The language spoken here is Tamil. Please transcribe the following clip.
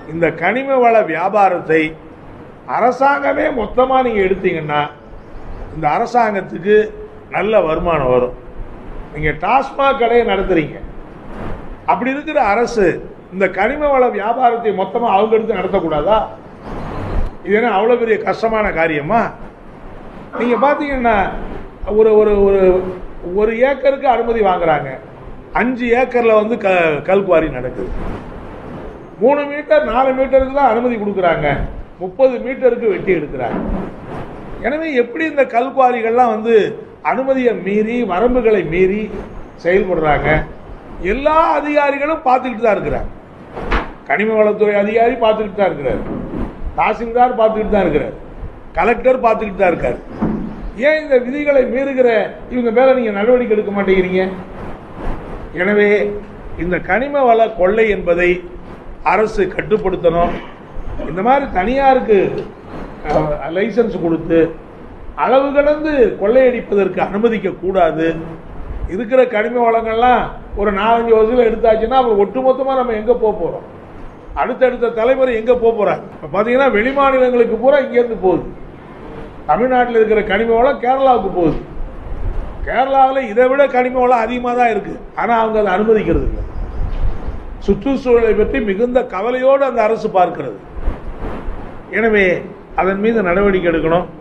இந்த கனிம வள வியாபாரத்தை அரசாங்கமே மொத்தமா நீங்க எடுத்தீங்கன்னா இந்த அரசாங்கத்துக்கு நல்ல வருமானம் வரும் நீங்க டாஸ்மாக் கடையை நடத்துறீங்க அப்படி இருக்கிற அரசு இந்த கனிம வள வியாபாரத்தை மொத்தமா அவங்க எடுத்து நடத்தக்கூடாதா இது என்ன அவ்வளவு பெரிய கஷ்டமான காரியமா நீங்க பாத்தீங்கன்னா ஒரு ஒரு ஒரு ஒரு ஏக்கருக்கு அனுமதி வாங்குறாங்க அஞ்சு ஏக்கர்ல வந்து க கல்குவாரி நடக்குது மூணு மீட்டர் நாலு மீட்டருக்கு தான் அனுமதி கொடுக்குறாங்க முப்பது மீட்டருக்கு வெட்டி எடுக்கிறாங்க எனவே எப்படி இந்த கல்குவாரிகள்லாம் வந்து அனுமதியை மீறி வரம்புகளை மீறி செயல்படுறாங்க எல்லா அதிகாரிகளும் பார்த்துக்கிட்டு தான் இருக்கிறாங்க கனிம வளத்துறை அதிகாரி பார்த்துக்கிட்டு தான் இருக்கிறார் தாசில்தார் பார்த்துக்கிட்டு தான் இருக்கிறார் கலெக்டர் பார்த்துக்கிட்டு தான் இருக்கார் ஏன் இந்த விதிகளை மீறுகிற இவங்க மேல நீங்க நடவடிக்கை எடுக்க மாட்டேங்கிறீங்க எனவே இந்த கனிம வள கொள்ளை என்பதை அரசு கட்டுப்படுத்தணும் இந்த மாதிரி தனியாருக்கு லைசன்ஸ் கொடுத்து அளவு கடந்து கொள்ளையடிப்பதற்கு அனுமதிக்க கூடாது இருக்கிற கனிம வளங்கள்லாம் ஒரு நாலஞ்சு வருஷத்துல எடுத்தாச்சுன்னா அப்புறம் ஒட்டுமொத்தமா நம்ம எங்க போக போறோம் அடுத்தடுத்த தலைமுறை எங்க போக போறாங்க இப்ப பாத்தீங்கன்னா வெளி மாநிலங்களுக்கு பூரா இங்க இருந்து போகுது தமிழ்நாட்டில் இருக்கிற கனிம வளம் கேரளாவுக்கு போகுது கேரளாவில் இதை விட கனிம வளம் அதிகமாக தான் இருக்கு ஆனா அவங்க அதை அனுமதிக்கிறது இல்லை சுற்றுச்சூழலை பற்றி மிகுந்த கவலையோடு அந்த அரசு பார்க்கிறது எனவே அதன் மீது நடவடிக்கை எடுக்கணும்